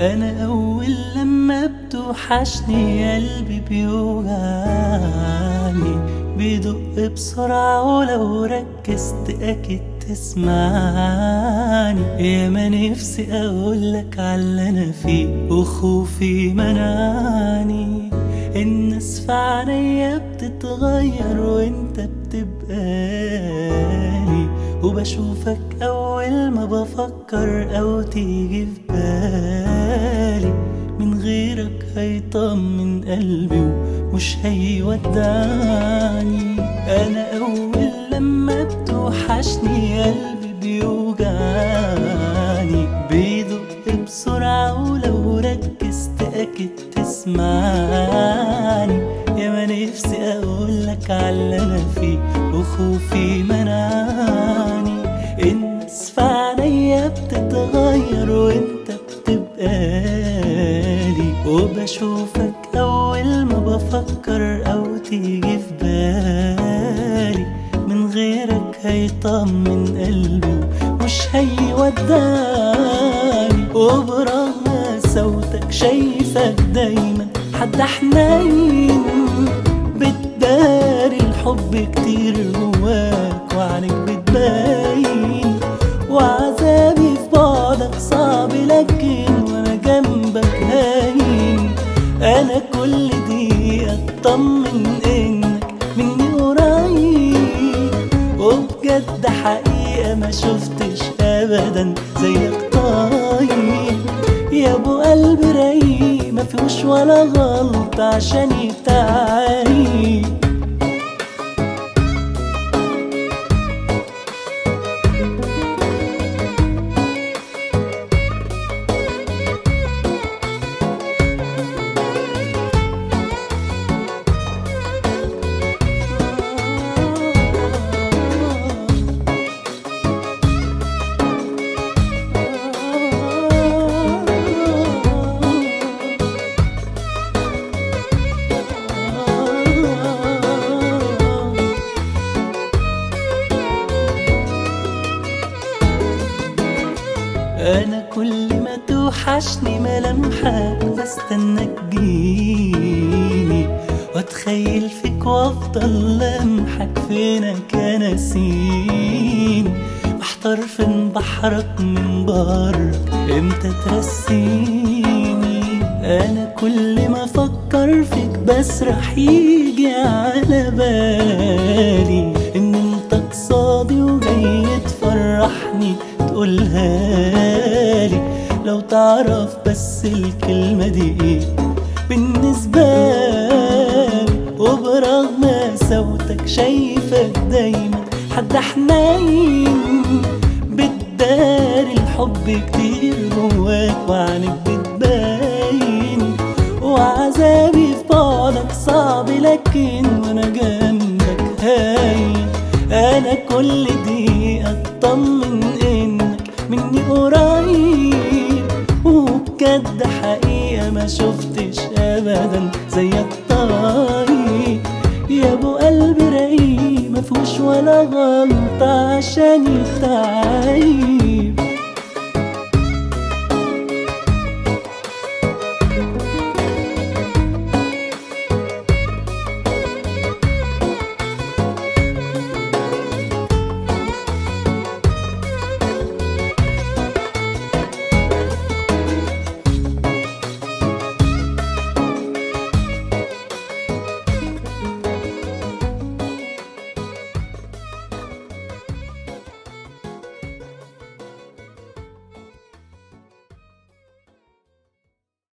انا اول لما بتوحشني قلبي بيوجعني بيدق بسرعة ولو ركزت اكيد تسمعني يا ما نفسي اقولك على اللي انا فيه وخوفي منعني الناس في عينيا بتتغير وانت بتبقالي وبشوفك اول ما بفكر او تيجي في بالي من غيرك هيطمن قلبي ومش هيودعني انا اول لما بتوحشني قلبي بيوجعني بيدق بسرعة ولو ركزت اكيد تسمعني يا ما نفسي اقولك على اللي انا فيه وخوفي منعني الناس في عينيا بتتغير وانت بتبقالي وبشوفك اول ما بفكر او تيجي في بالي من غيرك هيطمن قلبي مش هيوداني وبرغم صوتك شايفك دايما حد حنين بتداري الحب كتير جواك وعنك بتبين وعذابي في بعدك صعب لكن وانا جنبك هاين انا كل دقيقة اطمن انك مني قريب وبجد حقيقة ما شفتش ابدا زيك طيب يا ابو قلب رايق ما فيهوش ولا غلط عشان يتعايب انا كل ما توحشني ملامحك بستناك تجيني واتخيل فيك وافضل لمحك فينك يا نسيني محتار فين بحرك من بره امتى ترسيني انا كل ما افكر فيك بسرح يجي على بالي ان انت قصادي وجاي تفرحني تقولها لي لو تعرف بس الكلمة دي ايه بالنسبة لي وبرغم صوتك شايفك دايما حد حنين بتداري الحب كتير جواك وعنك بتبين وعذابي في بعدك صعب لكن وانا جنبك هاين انا كل دقيقة اطمن انك مني قريب وبجد حقيقة ما شفتش ابدا زيك طيب يا ابو قلب رقيق مفهوش ولا غلطة عشان يتعيب